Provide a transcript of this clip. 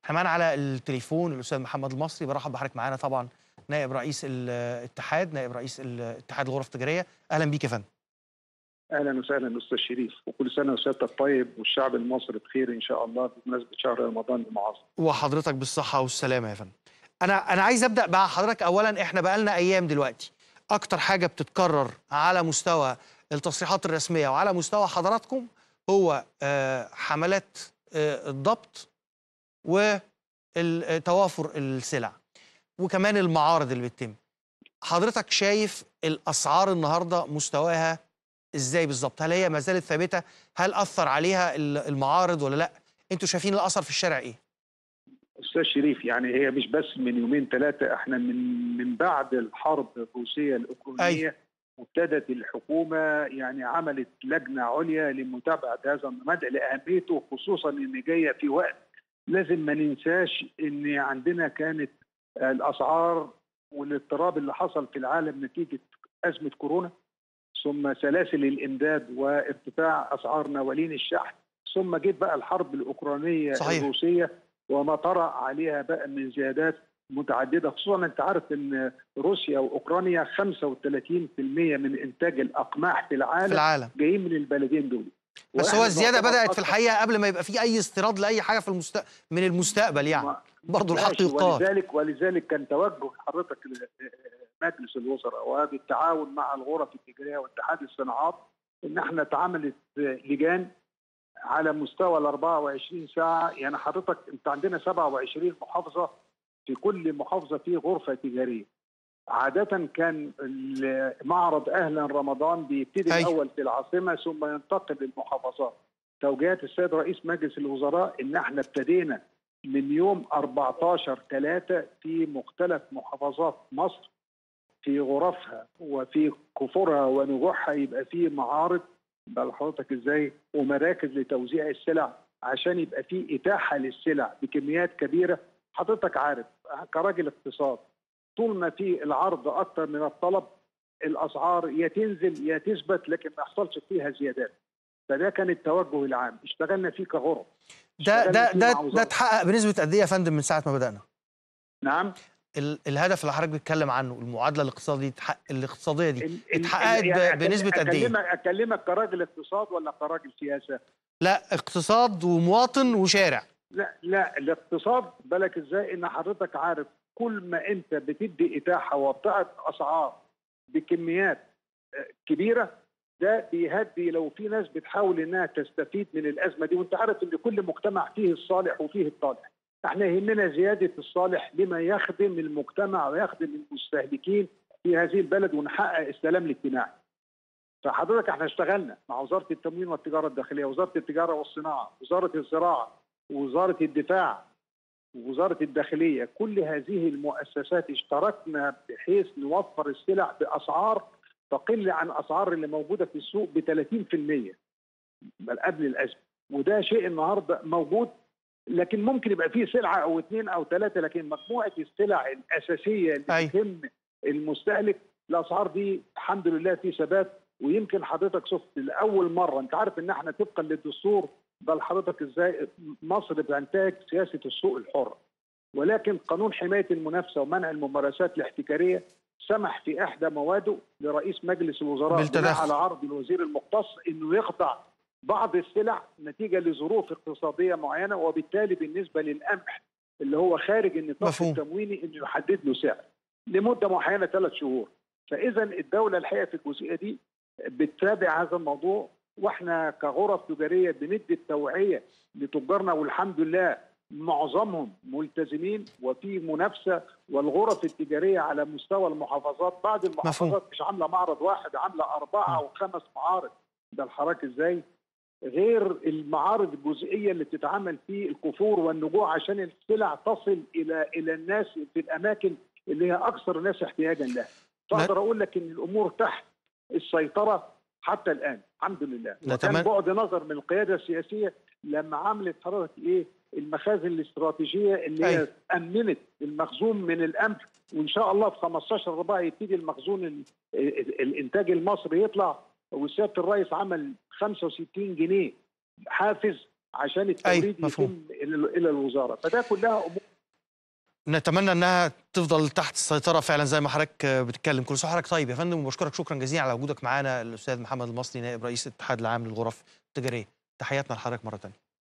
احنا معانا على التليفون الاستاذ محمد المصري برحب بحضرتك معانا طبعا نائب رئيس الاتحاد نائب رئيس الاتحاد الغرف التجاريه اهلا بيك يا فندم اهلا وسهلا استاذ شريف وكل سنه وسيادتك طيب والشعب المصري بخير ان شاء الله بمناسبه شهر رمضان المعظم وحضرتك بالصحه والسلامه يا فندم انا انا عايز ابدا مع حضرتك اولا احنا بقالنا ايام دلوقتي اكتر حاجه بتتكرر على مستوى التصريحات الرسميه وعلى مستوى حضراتكم هو حملات الضبط وتوافر السلع وكمان المعارض اللي بتتم حضرتك شايف الاسعار النهارده مستواها ازاي بالظبط هل هي ما زالت ثابته هل اثر عليها المعارض ولا لا انتوا شايفين الاثر في الشارع ايه استاذ شريف يعني هي مش بس من يومين ثلاثه احنا من من بعد الحرب الروسيه الاوكرانيه أي. ابتدت الحكومه يعني عملت لجنه عليا لمتابعه هذا المدى لاهميته خصوصا ان جايه في وقت لازم ما ننساش ان عندنا كانت الاسعار والاضطراب اللي حصل في العالم نتيجه ازمه كورونا ثم سلاسل الامداد وارتفاع اسعار نوالين الشحن ثم جت بقى الحرب الاوكرانيه صحيح. الروسيه وما طرأ عليها بقى من زيادات متعدده خصوصا انت عارف ان روسيا واوكرانيا 35% من انتاج الاقماح في العالم, في العالم جايين من البلدين دول بس هو الزياده بدات في الحقيقه قبل ما يبقى في اي استيراد لاي حاجه في المست... من المستقبل يعني برضه الحق يقال ولذلك ولذلك كان توجه حضرتك مجلس الوزراء وبالتعاون مع الغرف التجاريه واتحاد الصناعات ان احنا اتعملت لجان على مستوى ال 24 ساعه يعني حضرتك انت عندنا 27 محافظه في كل محافظه في غرفه تجاريه عادة كان معرض أهلا رمضان بيبتدي أي. الأول في العاصمة ثم ينتقل للمحافظات توجيهات السيد رئيس مجلس الوزراء إن احنا ابتدينا من يوم 14 3 في مختلف محافظات مصر في غرفها وفي كفورها ونجوحها يبقى في معارض بقى حضرتك ازاي ومراكز لتوزيع السلع عشان يبقى في اتاحه للسلع بكميات كبيره حضرتك عارف كراجل اقتصاد طول ما في العرض اكثر من الطلب الاسعار يا تنزل يا تثبت لكن ما يحصلش فيها زيادات فده كان التوجه العام اشتغلنا فيه كغرف ده ده ده ده اتحقق بنسبه قد ايه يا فندم من ساعه ما بدانا نعم ال الهدف اللي حضرتك بتتكلم عنه المعادله الاقتصاديه الاقتصاديه دي ال- اتحققت ال- يعني ب- بنسبه قد ايه اكلمك اكلمك كراجل اقتصاد ولا كراجل سياسه لا اقتصاد ومواطن وشارع لا لا الاقتصاد بالك ازاي ان حضرتك عارف كل ما انت بتدي اتاحه وبتعرض اسعار بكميات آه، كبيره ده بيهدي لو في ناس بتحاول انها تستفيد من الازمه دي وانت عارف ان كل مجتمع فيه الصالح وفيه الطالح احنا يهمنا زياده الصالح لما يخدم المجتمع ويخدم المستهلكين في هذه البلد ونحقق السلام الاجتماعي فحضرتك احنا اشتغلنا مع وزاره التموين والتجاره الداخليه وزاره التجاره والصناعه وزاره الزراعه وزاره الدفاع ووزاره الداخليه كل هذه المؤسسات اشتركنا بحيث نوفر السلع باسعار تقل عن اسعار اللي موجوده في السوق ب 30% بل قبل الازمه وده شيء النهارده موجود لكن ممكن يبقى فيه سلعه او اثنين او ثلاثه لكن مجموعه السلع الاساسيه اللي أي. بتهم المستهلك الاسعار دي الحمد لله في ثبات ويمكن حضرتك شفت لاول مره انت عارف ان احنا طبقا للدستور بل حضرتك ازاي مصر بتنتهج سياسه السوق الحر ولكن قانون حمايه المنافسه ومنع الممارسات الاحتكاريه سمح في احدى مواده لرئيس مجلس الوزراء بالتدخل. بناء على عرض الوزير المختص انه يخضع بعض السلع نتيجه لظروف اقتصاديه معينه وبالتالي بالنسبه للقمح اللي هو خارج النطاق مفهوم. التمويني انه يحدد له سعر لمده معينه ثلاث شهور فاذا الدوله الحقيقه في الجزئيه دي بتتابع هذا الموضوع واحنا كغرف تجاريه بندي التوعيه لتجارنا والحمد لله معظمهم ملتزمين وفي منافسه والغرف التجاريه على مستوى المحافظات بعض المحافظات مش عامله معرض واحد عامله اربعه او خمس معارض ده الحراك ازاي؟ غير المعارض الجزئيه اللي بتتعمل في الكفور والنجوع عشان السلع تصل الى الى الناس في الاماكن اللي هي اكثر الناس احتياجا لها. فاقدر اقول لك ان الامور تحت السيطره حتى الان الحمد لله لا وكان تمام. بعد نظر من القياده السياسيه لما عملت حضرتك ايه المخازن الاستراتيجيه اللي هي أيوة. امنت المخزون من القمح وان شاء الله في 15 4 يبتدي المخزون ال- ال- الانتاج المصري يطلع وسياده الرئيس عمل 65 جنيه حافز عشان التوريد مفهوم. يتم الى الى الوزاره فده كلها امور نتمنى انها تفضل تحت السيطره فعلا زي ما حضرتك بتتكلم كل سنه وحضرتك طيب يا فندم وبشكرك شكرا جزيلا على وجودك معانا الاستاذ محمد المصري نائب رئيس الاتحاد العام للغرف التجاريه تحياتنا لحضرتك مره ثانيه